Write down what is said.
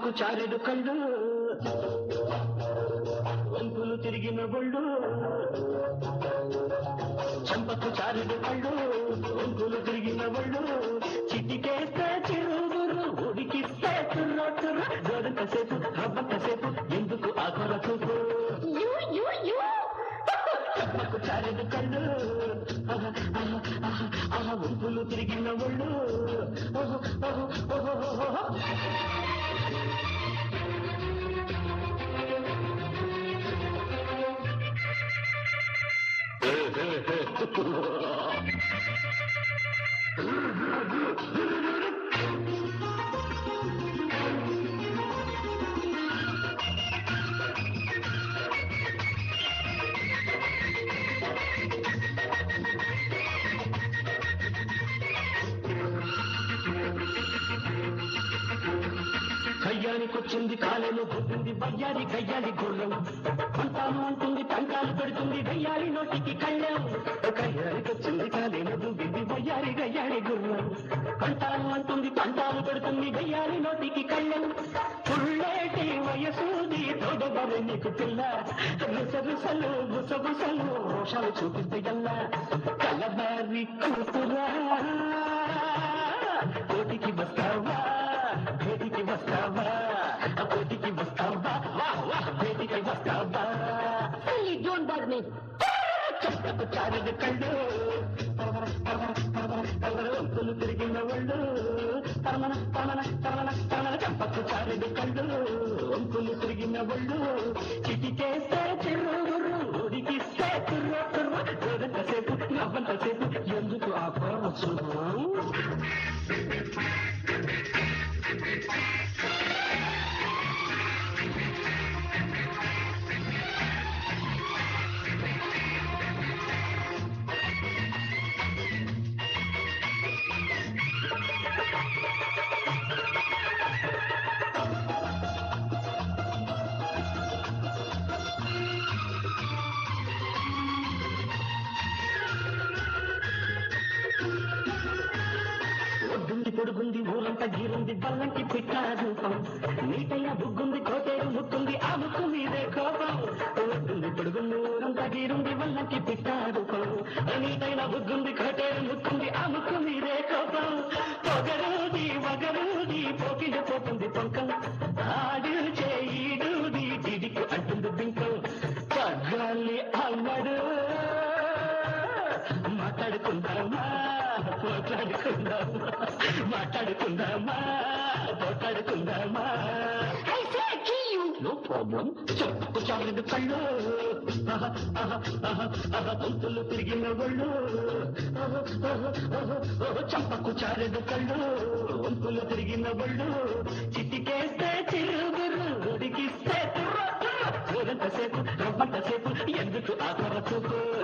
చంపకు చారెడు కళ్ళు వంపులు తిరిగిన ఒళ్ళు చంపకు చారెడు కళ్ళు వంపులు తిరిగిన ఒళ్ళు చిటికేస్తే చిరుగురు ఉడికిస్తే చుర్ర చుర్ర గోడంతసేపు రవ్వంతసేపు ఎందుకు ఆ కొర చూపు యూ యూ యూ చంపకు చారెడు కళ్ళు ఆహా, ఆహా, ఆహా, ఆహా, వంపులు తిరిగిన ఒళ్ళు ఓహో, ఓహో, ఓహో, ఓహో, ఓహో. కయ్యానికొచ్చింది కాలేను పుట్టింది వయ్యాలి గయ్యాలి గుర్రం అంటాను అంటుంది టంకాలు పెడుతుంది వెయ్యాలి నోటికి కళ్ళెం కయ్యానికొచ్చింది కాలేను దువ్వింది వయ్యాలి గయ్యాలి గుర్రం అంటాను అంటుంది టంకాలు పెడుతుంది వెయ్యాలి నోటికి కళ్ళెం పుల్లేటి వయసూది తోడబరి నీకు పిల్ల రుసరుసలు గుసగుసలు రోషాలు చూపిస్తే గల్లా కలబారి కూతురా కోటికి వస్తావా వేదికి వస్తావా కోటికి వస్తావా వా వా వేదికి వస్తావా Silly, don't bug me. చక్కకు చారిన కళ్ళు వంతులు తిరిగిన ఒళ్ళు తమన తమన తమన తమన చంపకు చారిన కళ్ళు వంతులు తిరిగిన ఒళ్ళు చిటికేస్తే చిర్రు ఉడికిస్తే తుర్ర తుర్ర చూడంతసేపు నవ్వంతసేపు ఎందుకు ఆ పోవచ్చు ఒడ్డుంది పొడుగుంది ఊరంతా గీరుంది బల్లంకి పిట్ట రూపం నీటైన బుగ్గుంది కోటేరు ముక్కుంది ఆ ముక్కు మీదే కోపం ఒడ్డుంది పొడుగుంది ఊరంతా గీరుంది బల్లంకి పిట్ట రూపం నీటైన బుగ్గుంది కోటేరు ముక్కుంది ఆ ముక్కు మీదే కోపం పొగరుది వగరుది పోకింద పోతుంది పొంకం ఆడు చేయిడుది దిడికి అంటుంది బింకం పగ్గాలి అమ్మడు మాట్లాడుకుందామా మాట్లాడుకుందామా మాట్లాడుకుందామా మాట్లాడుకుందామా I said kill you. No problem చెప్పు చాలేదు కళ్ళు ఆహా, ఆహా, ఆహా, ఆహా, గొంతులు తిరిగిన ఒళ్ళు ఆహా, ఆహా, ఆహా, ఆహా, చంపకు చారెడు కళ్ళు వంతులు తిరిగిన ఒళ్ళు చిటికేస్తే చిరుగురు ఉడికిస్తే తుర్ర తుర్ర ఊరంతసేపు రవ్వంతసేపు ఎందుకు ఆ కొర చూపు